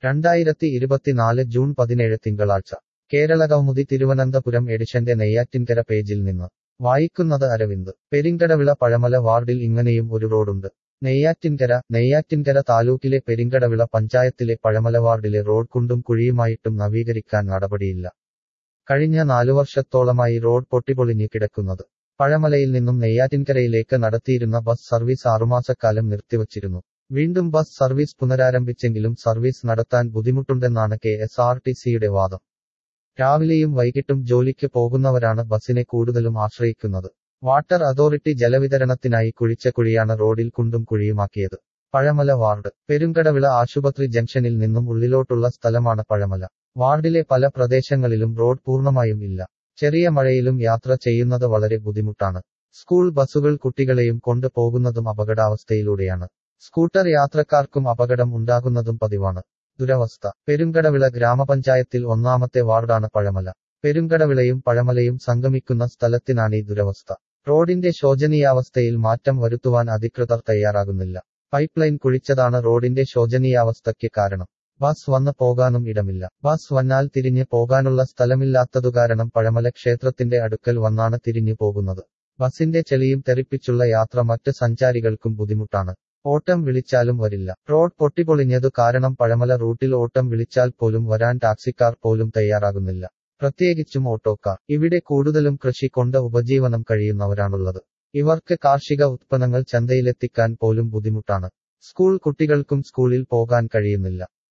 രണ്ടായിരത്തി ഇരുപത്തിനാല് ജൂൺ പതിനേഴ് തിങ്കളാഴ്ച കേരളകൗമുദി തിരുവനന്തപുരം എഡിഷന്റെ നെയ്യാറ്റിൻകര പേജിൽ നിന്ന് വായിക്കുന്നത് അരവിന്ദ് പെരിങ്കടവിള പഴമല വാർഡിൽ ഇങ്ങനെയും ഒരു റോഡുണ്ട് നെയ്യാറ്റിൻകര നെയ്യാറ്റിൻകര താലൂക്കിലെ പെരിങ്കടവിള പഞ്ചായത്തിലെ പഴമല വാർഡിലെ റോഡ് കുണ്ടും കുഴിയുമായിട്ടും നവീകരിക്കാൻ നടപടിയില്ല കഴിഞ്ഞ നാലു വർഷത്തോളമായി റോഡ് പൊട്ടിപ്പൊളിഞ്ഞു കിടക്കുന്നത് പഴമലയിൽ നിന്നും നെയ്യാറ്റിൻകരയിലേക്ക് നടത്തിയിരുന്ന ബസ് സർവീസ് ആറുമാസക്കാലം നിർത്തിവച്ചിരുന്നു വീണ്ടും ബസ് സർവീസ് പുനരാരംഭിച്ചെങ്കിലും സർവീസ് നടത്താൻ ബുദ്ധിമുട്ടുണ്ടെന്നാണ് കെ എസ് ആർ ടി സിയുടെ വാദം രാവിലെയും വൈകിട്ടും ജോലിക്ക് പോകുന്നവരാണ് ബസിനെ കൂടുതലും ആശ്രയിക്കുന്നത് വാട്ടർ അതോറിറ്റി ജലവിതരണത്തിനായി കുഴിച്ച കുഴിയാണ് റോഡിൽ കുണ്ടും കുഴിയുമാക്കിയത് പഴമല വാർഡ് പെരുങ്കടവിള ആശുപത്രി ജംഗ്ഷനിൽ നിന്നും ഉള്ളിലോട്ടുള്ള സ്ഥലമാണ് പഴമല വാർഡിലെ പല പ്രദേശങ്ങളിലും റോഡ് പൂർണ്ണമായും ഇല്ല ചെറിയ മഴയിലും യാത്ര ചെയ്യുന്നത് വളരെ ബുദ്ധിമുട്ടാണ് സ്കൂൾ ബസ്സുകൾ കുട്ടികളെയും കൊണ്ട് പോകുന്നതും അപകടാവസ്ഥയിലൂടെയാണ് സ്കൂട്ടർ യാത്രക്കാർക്കും അപകടം ഉണ്ടാകുന്നതും പതിവാണ് ദുരവസ്ഥ പെരുങ്കടവിള ഗ്രാമപഞ്ചായത്തിൽ ഒന്നാമത്തെ വാർഡാണ് പഴമല പെരുങ്കടവിളയും പഴമലയും സംഗമിക്കുന്ന സ്ഥലത്തിനാണ് ഈ ദുരവസ്ഥ റോഡിന്റെ ശോചനീയാവസ്ഥയിൽ മാറ്റം വരുത്തുവാൻ അധികൃതർ തയ്യാറാകുന്നില്ല പൈപ്പ് ലൈൻ കുഴിച്ചതാണ് റോഡിന്റെ ശോചനീയാവസ്ഥയ്ക്ക് കാരണം ബസ് വന്ന് പോകാനും ഇടമില്ല ബസ് വന്നാൽ തിരിഞ്ഞ് പോകാനുള്ള സ്ഥലമില്ലാത്തതു കാരണം പഴമല ക്ഷേത്രത്തിന്റെ അടുക്കൽ വന്നാണ് തിരിഞ്ഞു പോകുന്നത് ബസിന്റെ ചെളിയും തെറിപ്പിച്ചുള്ള യാത്ര മറ്റ് സഞ്ചാരികൾക്കും ബുദ്ധിമുട്ടാണ് ഓട്ടം വിളിച്ചാലും വരില്ല റോഡ് പൊട്ടിപ്പൊളിഞ്ഞതു കാരണം പഴമല റൂട്ടിൽ ഓട്ടം വിളിച്ചാൽ പോലും വരാൻ ടാക്സിക്കാർ പോലും തയ്യാറാകുന്നില്ല പ്രത്യേകിച്ചും ഓട്ടോക്കാർ ഇവിടെ കൂടുതലും കൃഷി കൊണ്ട് ഉപജീവനം കഴിയുന്നവരാണുള്ളത് ഇവർക്ക് കാർഷിക ഉത്പന്നങ്ങൾ ചന്തയിലെത്തിക്കാൻ പോലും ബുദ്ധിമുട്ടാണ് സ്കൂൾ കുട്ടികൾക്കും സ്കൂളിൽ പോകാൻ കഴിയുന്നില്ല